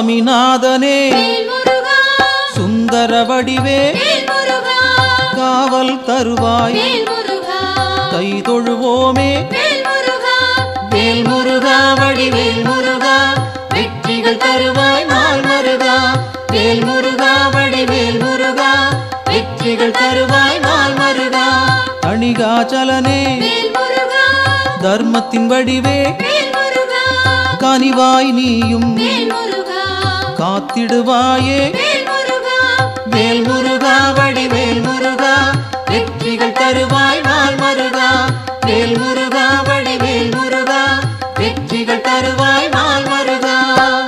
சுவாமிநாதனே வேல் முருகா சுந்தர வடிவே வேல் முருகா காவல் தருவாய் வேல் முருகா கை தொழுவோமே வேல் முருகா வேல் முருகா வடிவேல் முருகா வெற்றிகள் தருவாய் நாள் மருகா வேல் முருகா வடிவேல் முருகா வெற்றிகள் தருவாய் நாள் மருகா அணிகாச்சலனே வேல் முருகா தர்மத்தின் வடிவே வேல் முருகா கனிவாய் நீயும் வேல் முருகா காத்திடுவாயே வேல் முருகா வேல் முருகா வடிவேல் முருகா வெற்றிகள் தருவாய் நாள் மருகா வேல் முருகா வடிவேல் முருகா வெற்றிகள் தருவாய் நாள் மருகா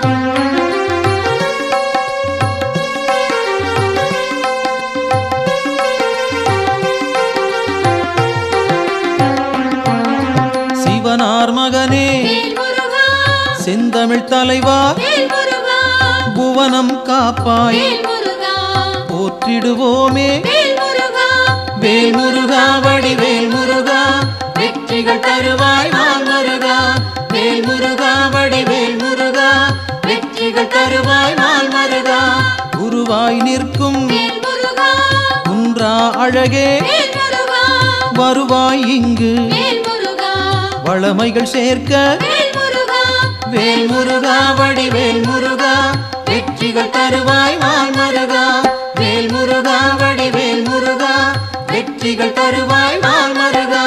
சிவனார் மகனே வேல் முருகா செந்தமிழ் தலைவா வேல் முருகா புவனம் காப்பாய் வேல் முருகா போற்றிடுவோமே வேல் முருகா வேல் முருகா வடிவேல் முருகா வெற்றிகள் தருவாய் நாள் முருகா வேல் முருகா வடிவேல் முருகா வெற்றிகள் தருவாய் நாள் மருகா குருவாய் நிற்கும் வேல் முருகா குன்றா அழகே வேல் முருகா வருவாய் இங்கு வேல் முருகா வளமைகள் சேர்க்க வேல் முருகா வேல் முருகா வடிவேல் முருகா வெற்றிகள் தருவாய் நாள் மருகா வேல் முருகா வடிவேல் முருகா வெற்றிகள் தருவாய் நாள் மருகா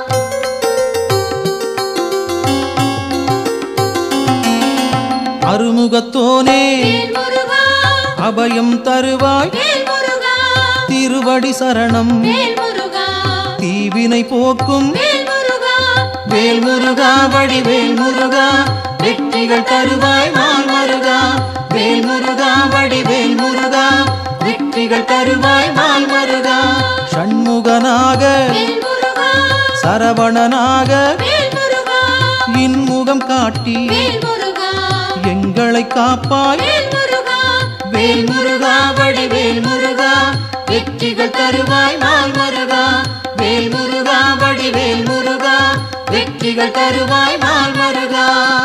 அருமுகத்தோனே வேல் முருகா அபயம் தருவாய் வேல் முருகா திருவடி சரணம் வேல் முருகா தீவினை போக்கும் வேல் முருகா வேல் முருகா வடிவேல் முருகா வெற்றிகள் தருவாய் நாள் மருகா வேல் முருகா வடிவேல் முருகா வெற்றிகள் தருவாய் நாள் மருகா ஷண்முகனாக வேல் முருகா சரவணனாக வேல் முருகா இன்முகம் காட்டி வேல் முருகா எங்களை காப்பாய் வேல் முருகா வேல் முருகா வடிவேல் முருகா வெற்றிகள் தருவாய் நாள் மருகா வேல் முருகா வடிவேல் முருகா வெற்றிகள் தருவாய் நாள் மருகா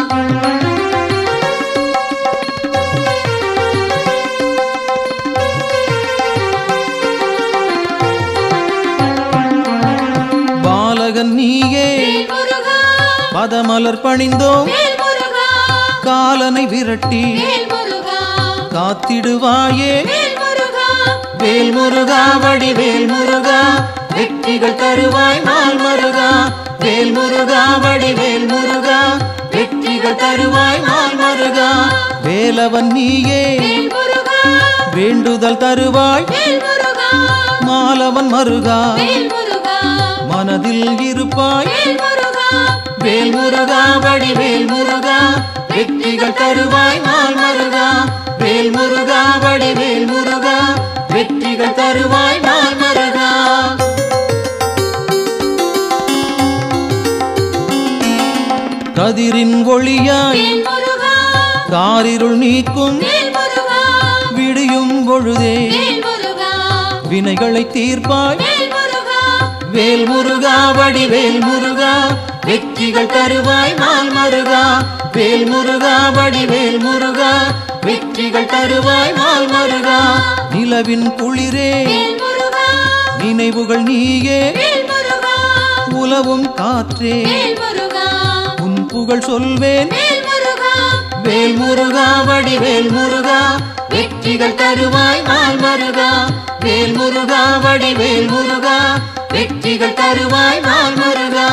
பாலகன் நீயே வேல் முருகா பதமலர் பணிந்தோம் வேல் முருகா காலனை விரட்டி வேல் முருகா காத்திடுவாயே வேல் முருகா வேல் முருகா வடிவேல் முருகா வெற்றிகள் தருவாய் நாள் மருகா வேல் முருகா வடிவேல் முருகா வெற்றிகள் தருவாய் நாள் மருகா வேலவன் நீயே வேல் முருகா வேண்டுதல் தருவாய் வேல் முருகா மாலவன் மருகா வேல் முருகா மனதில் இருப்பாய் வேல் முருகா வேல் முருகா வடிவேல் முருகா வெற்றிகள் தருவாய் நாள் மருகா வேல் முருகா வடிவேல் முருகா வெற்றிகள் தருவாய் நாள் மருகா கதிரின் ஒளியாய் வேல் முருகா காரிருள் நீக்கும் வேல் முருகா விடியும் பொழுதே வேல் முருகா வினைகளை தீர்ப்பாய் வேல் முருகா வேல் முருகா வடிவேல் முருகா வெற்றிகள் தருவாய் நாள் மருகா வேல் முருகா வடிவேல் முருகா வெற்றிகள் தருவாய் நாள் மருகா நிலவின் குளிரே வேல் முருகா நினைவுகள் நீயே வேல் முருகா உலவும் காற்றே வேல் முருகா உன் புகழ் சொல்வேன் வேல் முருகா வேல் முருகா வடிவேல் முருகா வெற்றிகள் தருவாய் நாள் மருகா வேல் முருகா வடிவேல் முருகா வெற்றிகள் தருவாய் நாள் மருகா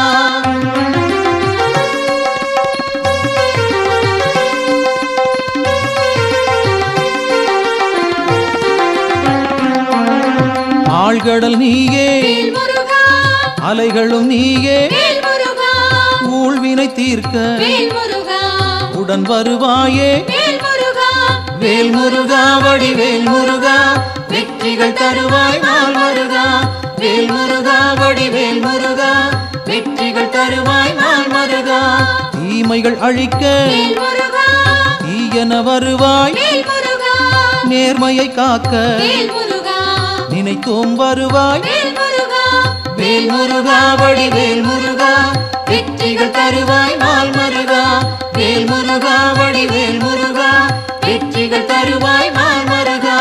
ஆழ்கடல் நீயே வேல் முருகா அலைகளும் நீயே வேல் முருகா ஊழ்வினை தீர்க்க வேல் முருகா உடன் வருவாயே வேல் முருகா வேல் முருகா வடிவேல் முருகா வெற்றிகள் தருவாய் நாள் மருகா வேல் முருகா வடிவேல் முருகா வெற்றிகள் தருவாய் நாள் மருகா தீமைகள் அழிக்க வேல் முருகா தீயன வருவாய் வேல் முருகா நேர்மையை காக்க வேல் முருகா நினைத்தோம் வருவாய் வேல் முருகா வேல் முருகா வடிவேல் முருகா வெற்றிகள் தருவாய் நாள் மருகா வேல் முருகா வடிவேல் முருகா வெற்றிகள் தருவாய் மால் மருகா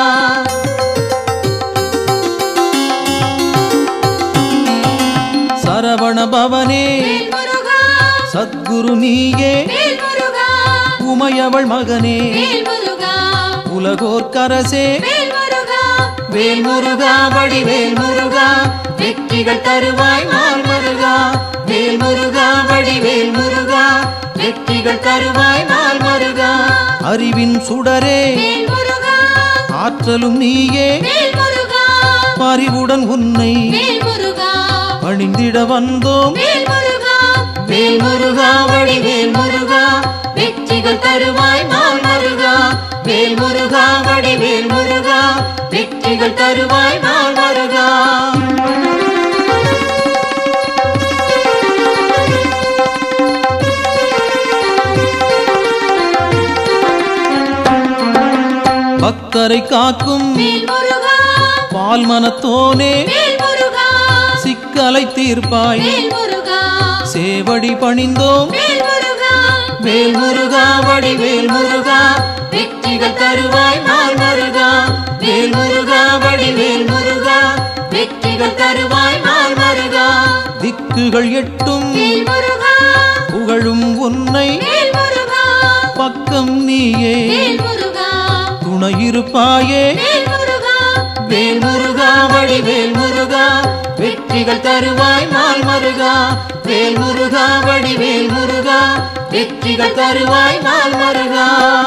சரவண பவனே வேல் முருகா சத்குரு நீயே வேல் முருகா உமையவள் மகனே வேல் முருகா உலகோர் கரசே வேல் முருகா வேல் முருகா வடிவேல் முருகா வெற்றிகள் தருவாய் மால் மருகா வேல் முருகா வடிவேல் முருகா வெற்றிகள் தருவாய் மால் மருகா அறிவின் சுடரே வேல் முருகா ஆற்றலும் நீயே வேல் முருகா பறிவுடன் உன்னை வேல் முருகா பணிந்திட வந்தோம் வேல் முருகா வேல் முருகா வடிவேல் முருகா வெற்றிகள் தருவாய் மால் மருகா வேல் முருகா வடிவேல் முருகா வெற்றிகள் தருவாய் மால் மருகா பக்தரை காக்கும் வேல் முருகா பால் மனத்தோனே வேல் முருகா சிக்கலை தீர்ப்பாய் வேல் முருகா சேவடி பணிந்தோம் வேல் முருகா வேல் முருகா வடிவேல் முருகா வெற்றிகள் தருவாய் மால் மருகா வேல் முருகா வடிவேல் முருகா வெற்றிகள் தருவாய் மால் மருகா திக்குகள் எட்டும் வேல் முருகா புகழும் உன்னை வேல் முருகா பக்கம் நீயே வேல் முருகா துணையிருப்பாயே வேல் முருகா வேல் முருகா வடிவேல் முருகா வெற்றிகள் தருவாய் மால் மருகா வேல் முருகா வடிவேல் முருகா வெற்றிகள் தருவாய் மால் மருகா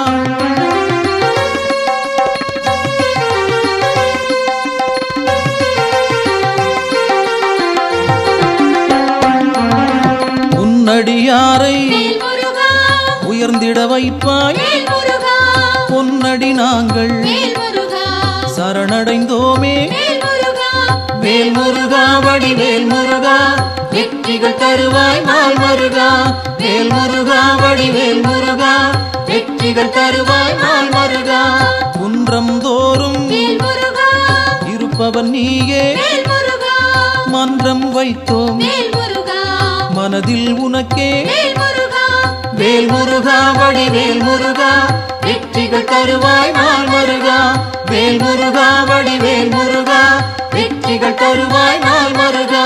உன்னடியாரை வேல் முருகா உயர்ந்திட வைப்பாய் வேல் முருகா பொன்னடி நாங்கள் வேல் முருகா சரணடைந்தோமே வேல் முருகா வேல் முருகா வடிவேல் முருகா வெற்றிகள் தருவாய் மால் மருகா வேல் முருகா வடிவேல் முருகா வெற்றிகள் தருவாய் மால் மருகா குன்றம் தோறும் வேல் முருகா இருப்பவன் நீயே வேல் முருகா மன்றம் வைத்தோம் வேல் முருகா மனதில் உனக்கே வேல் முருகா வேல் முருகா வடிவேல் முருகா வெற்றிகள் தருவாய் மால் மருகா வேல் முருகா வடிவேல் முருகா வெற்றிகள் தருவாய் மால் மருகா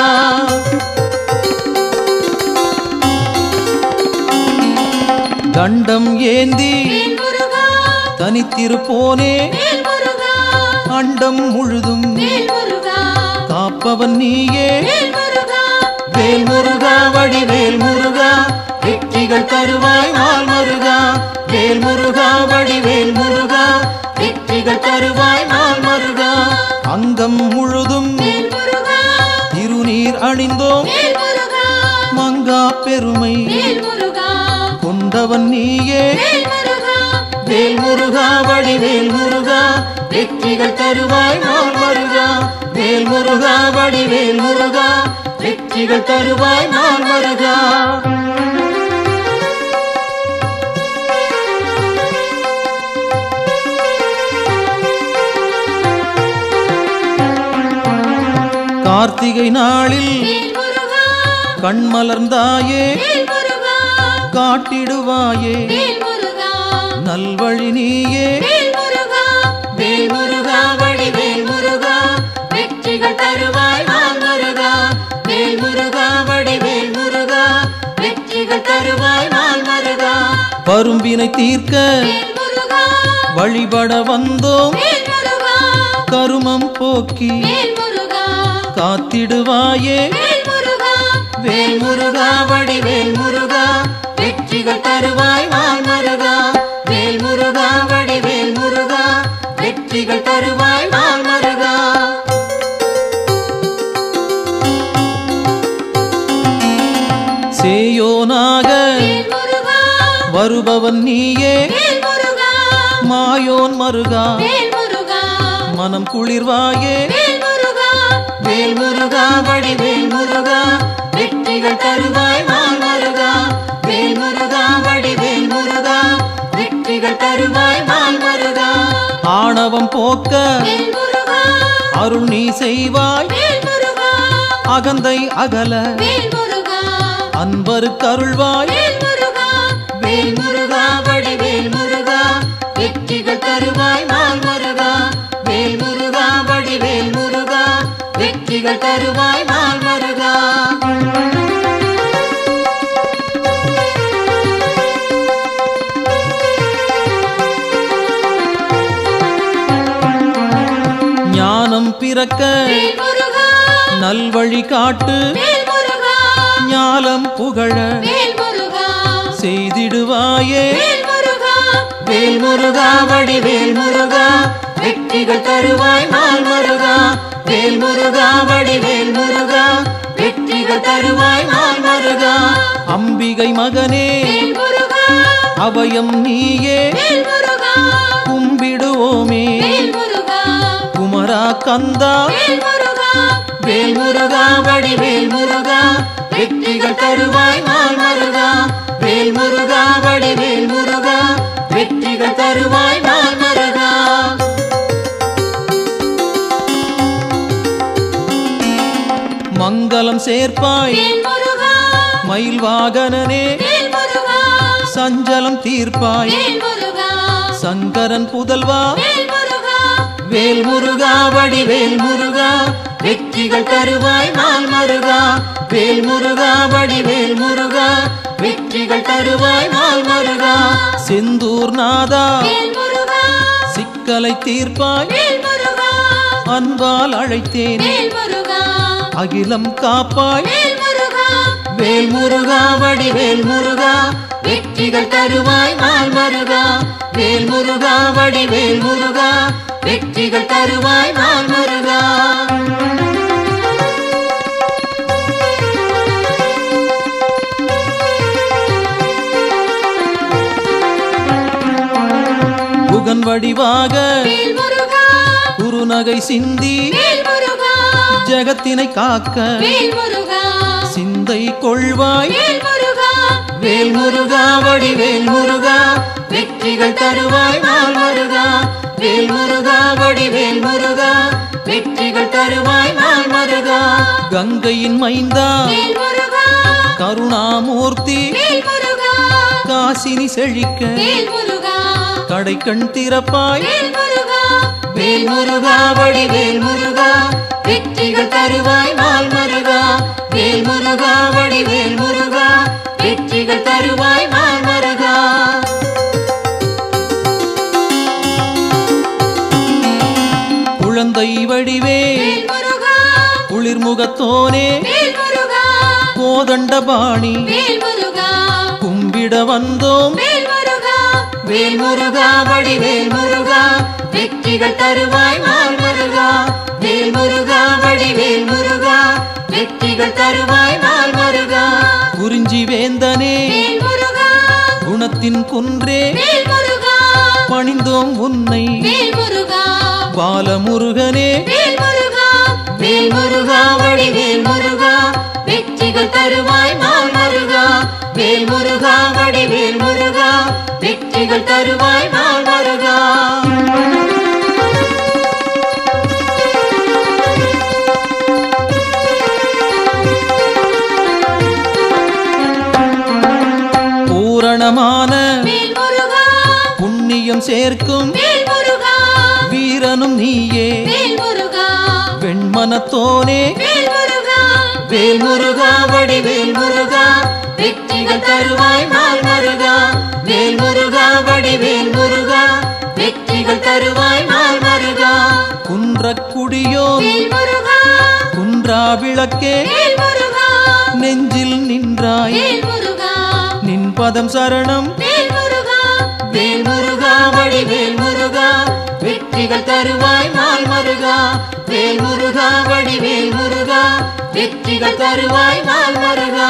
தண்டம் ஏந்தி வேல் முருகா தனித்திருப்போனே வேல் முருகா அண்டம் முழுதும் வேல் முருகா காப்பவன் நீயே வேல் முருகா வேல் முருகா வடிவேல் முருகா வெற்றிகள் தருவாய் மால் மருகா வேல் முருகா வடிவேல் முருகா வெற்றிகள் தருவாய் மால் மருகா அங்கம் முழுதும் வேல் முருகா திருநீர் அணிந்தோம் வேல் முருகா மங்கா பெருமை வேல் முருகா கொண்டவன் நீயே வேல் முருகா வேல் முருகா வடிவேல் முருகா வெற்றிகள் தருவாய் மால் மருகா வேல் முருகா வடிவேல் முருகா வெற்றிகள் தருவாய் மால் மருகா கார்த்திகை நாளில் வேல் முருகா கண் மலர்ந்தாயே வேல் முருகா காட்டிடுவாயே வேல் முருகா நல்வழி நீயே வேல் முருகா வேல் முருகா வடிவேல் முருகா வெற்றிகள் தருவாய் மால் முருகா வேல் முருகா வடிவேல் முருகா வெற்றிகள் தருவாய் மால் முருகா பரும்பினை தீர்க்க வேல் முருகா வழிபட வந்தோம் வேல் முருகா கருமம் போக்கி வேல் முருகா காத்திடுவாயே வேல் முருகா வேல் முருகா வடிவேல் முருகா வெற்றிகள் தருவாய் மால் முருகா வேல் முருகா வடிவேல் முருகா வெற்றிகள் தருவாய் மால் முருகா சேயோனாக வேல் முருகா வருபவன் நீயே வேல் முருகா மாயோன் மருகா வேல் முருகா மனம் குளிர்வாயே வேல் முருகா வேல் முருகா வடிவேல் முருகா வெற்றிகள் தருவாய் மால் முருகா வேல் முருகா வடிவேல் முருகா வெற்றிகள் தருவாய் மால் முருகா ஆணவம் போக்க வேல் முருகா அருள் நீ செய்வாய் வேல் முருகா அகந்தை அகல வேல் முருகா அன்பருக்கு அருள்வாய் வேல் முருகா வேல் முருகா வடிவேல் முருகா வெற்றிகள் தருவாய் வெற்றிகள் தருவாய் நாள் மருகா ஞானம் பிறக்க வேல் முருகா நல்வழி காட்டு வேல் முருகா ஞாலம் புகழ வேல் முருகா செய்திடுவாயே வேல் முருகா வேல் முருகா வடிவேல் முருகா வெற்றிகள் தருவாய் நாள் மருகா வேல் முருகா வடிவேல் முருகா வெற்றிகள் தருவாய் நாள் மருகா அம்பிகை மகனே வேல் முருகா அபயம் நீயே வேல் முருகா கும்பிடுவோமே வேல் முருகா குமரா கந்தா வேல் முருகா வேல் முருகா வடிவேல் முருகா வெற்றிகள் தருவாய் நாள் மருகா வேல் முருகா வடிவேல் முருகா வெற்றிகள் தருவாய் நாள் மருகா மங்களம் சேர்ப்பாய் வேல் முருகா மயில் வாகனனே வேல் முருகா சஞ்சலம் தீர்ப்பாய் வேல் முருகா சங்கரன் புதல்வா வேல் முருகா வேல் முருகா வடிவேல் முருகா வெற்றிகள் தருவாய் நாள் மருகா வேல் முருகா வடிவேல் முருகா வெற்றிகள் தருவாய் நாள் மருகா செந்தூர் நாதா வேல் முருகா சிக்கலை தீர்ப்பாய் வேல் முருகா அன்பால் அழைத்தேன் வேல் முருகா அகிலம் காப்பாய் வேல் முருகா வேல் முருகா வடிவேல் முருகா வெற்றிகள் தருவாய் நாள் மருகா வேல் முருகா வடிவேல் முருகா வெற்றிகள் தருவாய் நாள் மருகா புகன் வடிவாக வேல் முருகா குறுநகை சிந்தி வேல் முருகா ஜெகத்தினை காக்க வேல் முருகா சிந்தை கொள்வாய் வேல் முருகா வேல் முருகா வடிவேல் முருகா வெற்றிகள் தருவாய் நாள் மருகா வேல் முருகா வடிவேல் முருகா வெற்றிகள் தருவாய் நாள் மருகா கங்கையின் மைந்தா வேல் முருகா கருணாமூர்த்தி வேல் முருகா காசினி செழிக்க வேல் முருகா கடைக்கண் திறப்பாய் வேல் முருகா வேல் முருகா வடிவேல் முருகா வெற்றிகள் தருவாய் நாள் மருகா வேல் முருகா வடிவேல் முருகா வெற்றிகள் தருவாய் நாள் மருகா குழந்தை வடிவே வேல் முருகா குளிர்முகத்தோனே வேல் முருகா கோதண்டபாணி வேல் முருகா கும்பிட வந்தோம் வேல் முருகா வேல் முருகா வடிவேல் முருகா வெற்றிகள் தருவாய் நாள் மருகா வேல் முருகா வடிவேல் முருகா வெற்றிகள் தருவாய் நாள் மருகா குறிஞ்சி வேந்தனே வேல் முருகா குணத்தின் குன்றே வேல் முருகா பணிந்தோம் உன்னை வேல் முருகா பாலமுருகனே வேல் முருகா வேல் முருகா வடிவேல் முருகா வெற்றிகள் தருவாய் நாள் மருகா வேல் முருகா வடிவேல் முருகா வெற்றிகள் தருவாய் நாள் மருகா பூரணமான வேல் முருகா புண்ணியம் சேர்க்கும் வேல் முருகா வீரனும் நீயே வேல் முருகா வெண்மனத்தோனே வேல் முருகா வேல் முருகா வடிவேல் முருகா வெற்றிகள் தருவாய் நாள் மருகா வேல் முருகா வடிவேல் முருகா வெற்றிகள் தருவாய் நாள் மருகா குன்றக்குடியோ வேல் முருகா குன்றா விளக்கே வேல் முருகா நெஞ்சில் நின்றாய் வேல் முருகா நின் பதம் சரணம் வேல் முருகா வேல் முருகா வடிவேல் முருகா வெற்றிகள் தருவாய் நாள் மருகா வேல் முருகா வடிவேல் முருகா வெற்றிகள் தருவாய் நாள் மருகா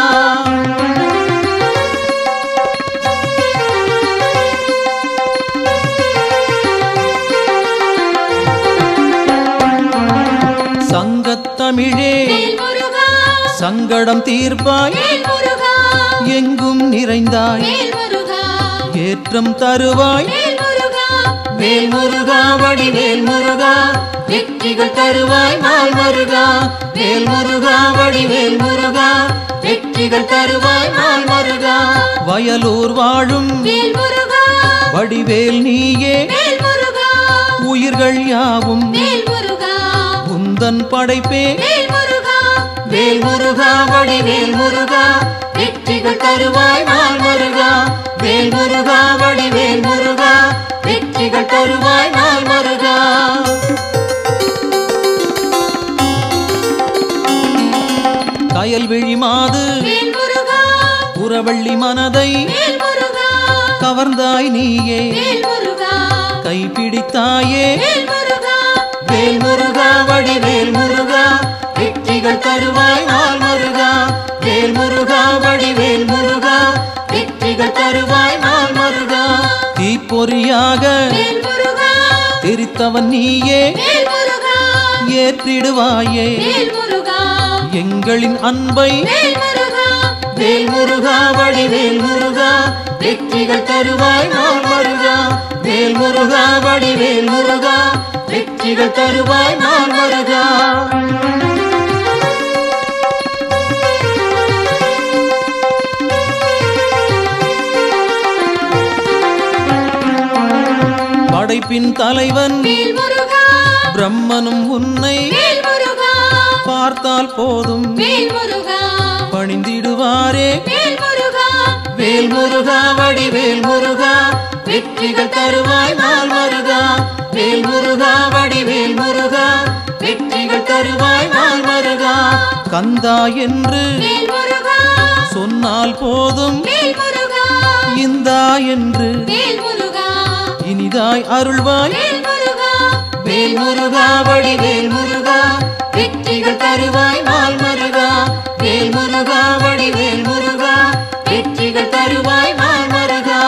சங்கத்தமிழே வேல் முருகா சங்கடம் தீர்ப்பாய் வேல் முருகா எங்கும் நிறைந்தாய் வேல் முருகா ஏற்றம் தருவாய் வேல் முருகா வேல் முருகா வடிவேல் முருகா வெற்றிகள் தருவாய் நாள் மருகா வேல் முருகா வடிவேல் முருகா வெற்றிகள் தருவாய் நாள் மருகா வயலூர் வாழும் வேல் முருகா வடிவேல் நீயே வேல் முருகா உயிர்கள் யாவும் வேல் முருகா உந்தன் படைப்பே வேல் முருகா வேல் முருகா வடிவேல் முருகா வெற்றிகள் தருவாய் நாள் மருகா வேல் முருகா வடிவேல் முருகா வெற்றிகள் தருவாய் நாள் மருகா கயல்விழி மாது வேல் முருகா புறவள்ளி மனதை வேல் முருகா கவர்ந்தாய் நீயே வேல் முருகா கைப்பிடித்தாயே வேல் முருகா வேல் முருகா வடிவேல் முருகா வெற்றிகள் தருவாய் நாள் முருகா வேல் முருகா வடிவேல் முருகா வெற்றிகள் தருவாய் நாள் முருகா தீப்பொறியாக வேல் முருகா தெரித்தவன் நீயே வேல் முருகா ஏற்றிடுவாயே வேல் முருகா எங்களின் அன்பை வேல் முருகா வேல் முருகா வடிவேல் முருகா வெற்றிகள் தருவாய் நாள் முருகா வேல் முருகா வடிவேல் முருகா வெற்றிகள் தருவாய் நாள் முருகா படைப்பின் தலைவன் வேல் முருகா பிரம்மனும் உன்னை வேல் முருகா பார்த்தால் போதும் வேல் முருகா பணிந்திடுவாரே வேல் முருகா வேல் முருகா வடிவேல் முருகா வெற்றிகள் தருவாய் நாள் முருகா வேல் முருகா வடிவேல் முருகா வெற்றிகள் தருவாய் நாள் முருகா கந்தா என்று வேல் முருகா சொன்னால் போதும் வேல் முருகா இந்தா என்று வேல் முருகா இனிதாய் அருள்வாய் வேல் முருகா வேல் முருகா வடிவேல் முருகா வெற்றிகள் தருவாய் நாள் முருகா வேல் முருகா வடிவேல் முருகா வெற்றிகள் தருவாய் நாள் முருகா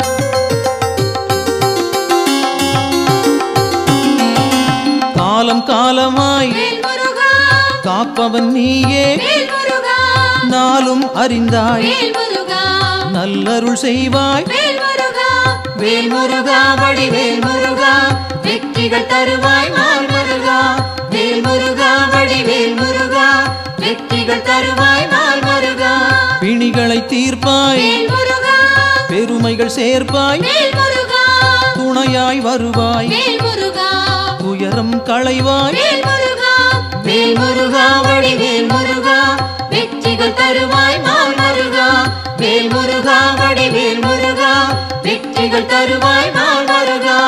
காலம் காலமாய் வேல் முருகா காப்பவன் நீயே வேல் முருகா நாளும் அறிந்தாய் வேல் முருகா நல்லருள் செய்வாய் வேல் முருகா வேல் முருகா வடிவேல் முருகா வெற்றிகள் தருவாய் நாள் முருகா வேல் முருகா வடிவேல் முருகா வெற்றிகள் தருவாய் நாள் முருகா பிணிகளை தீர்ப்பாய் வேல் முருகா பெருமைகள் சேர்ப்பாய் வேல் முருகா துணையாய் வருவாய் வேல் முருகா துயரம் களைவாய் வேல் முருகா வேல் முருகா வடிவேல் முருகா வெற்றிகள் தருவாய் நாள் முருகா வேல் முருகா வடிவேல் முருகா வெற்றிகள் தருவாய் நாள் முருகா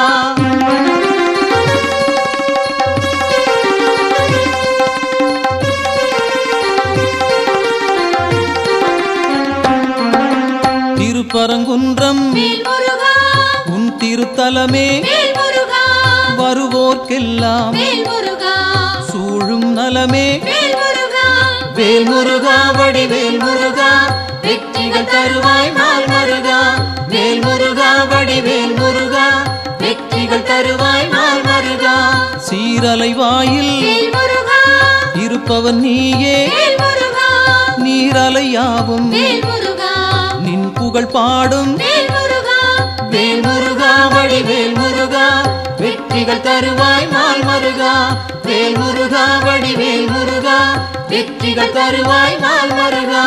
திருப்பரங்குன்றம் வேல் முருகா உன் திருத்தலமே வேல் முருகா வருவோர்க்கெல்லாம் வேல் முருகா சூழும் நலமே வேல் முருகா வேல் முருகா வடிவேல் முருகா வெற்றிகள் தருவாய் நாள் முருகா வேல் முருகா வடிவேல் முருகா வெற்றிகள் தருவாய் நாள் முருகா சீரலை வாயில் வேல் முருகா இருப்பவன் நீயே வேல் முருகா நீரலையாவும் வேல் முருகா நின் புகழ் பாடும் வேல் முருகா வேல் முருகா வடிவேல் முருகா வெற்றிகள் தருவாய் நாள் முருகா வேல் முருகா வடிவேல் முருகா வெற்றிகள் தருவாய் நாள் முருகா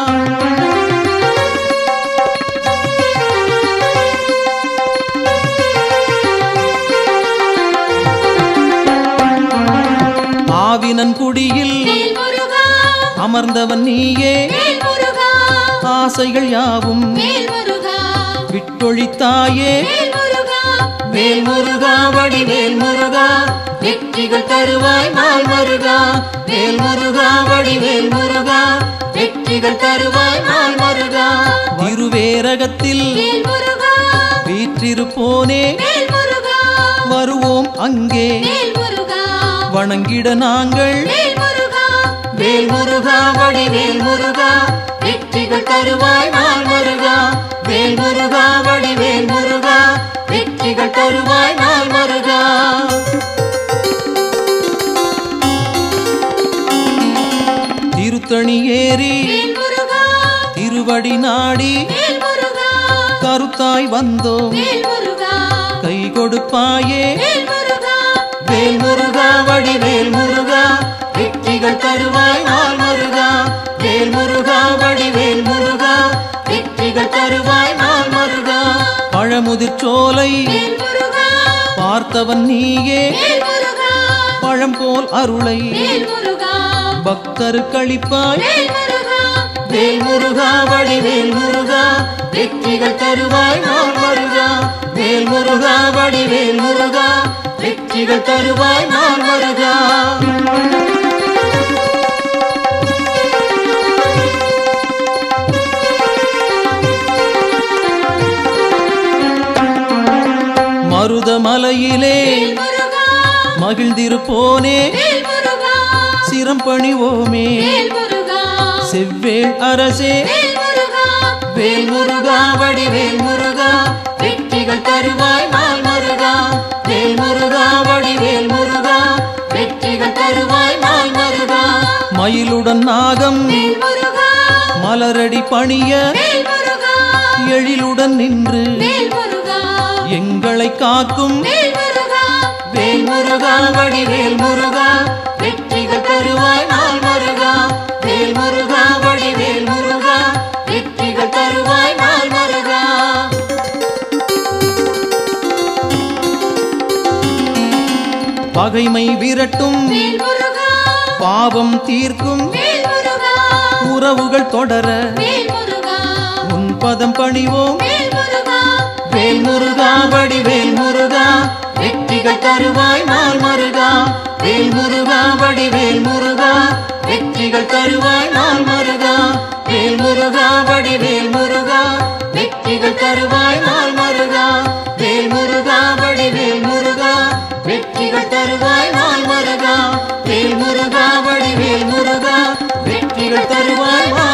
ஆவினன் குடியில் வேல் முருகா அமர்ந்தவன் நீயே வேல் முருகா ஆசைகள் யாவும் வேல் முருகா விட்டொழித்தாயே வேல் முருகா வேல் முருகா வடிவேல் முருகா வெற்றிகள் தருவாய் நாள் முருகா வேல் முருகா வடிவேல் முருகா வெற்றிகள் தருவாய் நாள் முருகா திருவேரகத்தில் வேல் முருகா வீற்றிருப்போனே வேல் முருகா வருவோம் அங்கே வேல் முருகா வணங்கிட நாங்கள் வேல் முருகா வேல் முருகா வடிவேல் முருகா வெற்றிகள் தருவாய் நாள் முருகா வேல் முருகா வடிவேல் முருகா வெற்றிகள் தருவாய் நாள் முருகா திருத்தணி ஏறி வேல் முருகா திருவடி நாடி வேல் முருகா கருத்தாய் வந்தோம் வேல் முருகா கை கொடுப்பாயே வேல் முருகா வேல் முருகா வடிவேல் முருகா வெற்றிகள் தருவாய் நாள் முருகா வேல் முருகா வடிவேல் முருகா வெற்றிகள் தருவாய் நாள் முருகா பழமுதிர் சோலை வேல் முருகா பார்த்தவன் நீயே வேல் முருகா பழம் போல் அருளை வேல் முருகா பக்தருக்களிப்பாய் வேல் முருகா வேல் முருகா வடிவேல் முருகா வெற்றிகள் தருவாய் நாள் மருகா வேல் முருகா வடிவேல் முருகா வெற்றிகள் தருவாய் நாள் மருகா மருதமலையிலே வேல் முருகா மகிழ்ந்திருப்போனே வேல் முருகா சிரம் பணிவோமே வேல் முருகா செவ்வேள் அரசே வேல் முருகா வேல் முருகா வடிவேல் முருகா வெற்றிகள் தருவாய் நாள் மருகா வேல் முருகா வடிவேல் முருகா வெற்றிகள் தருவாய் நாள் மருகா மயிலுடன் நாகம் வேல் முருகா மலரடி பணிய வேல் முருகா எழிலுடன் நின்று வேல் முருகா எங்களை காக்கும் வேல் முருகா வேல் முருகா வடிவேல் முருகா வெற்றிகள் தருவாய் நாள் மருகா வேல் முருகா வடிவேல் முருகா வெற்றிகள் தருவாய் நாள் மருகா பகைமை விரட்டும் வேல் முருகா பாவம் தீர்க்கும் வேல் முருகா உறவுகள் தொடர வேல் முருகா உன் பதம் பணிவோம் வேல் முருகா வேல் முருகா வடிவேல் முருகா வெற்றிகள் தருவாய் நாள் மருகா வேல் முருகா வடிவேல் முருகா வெற்றிகள் தருவாய் நாள் மருகா வேல் முருகா வடிவேல் முருகா வெற்றிகள் தருவாய் நாள் மருகா வேல் முருகா வடிவேல் முருகா வெற்றிகள் தருவாய் நாள் மருகா வேல் முருகா வடிவேல் முருகா வெற்றிகள் தருவாய் நாள்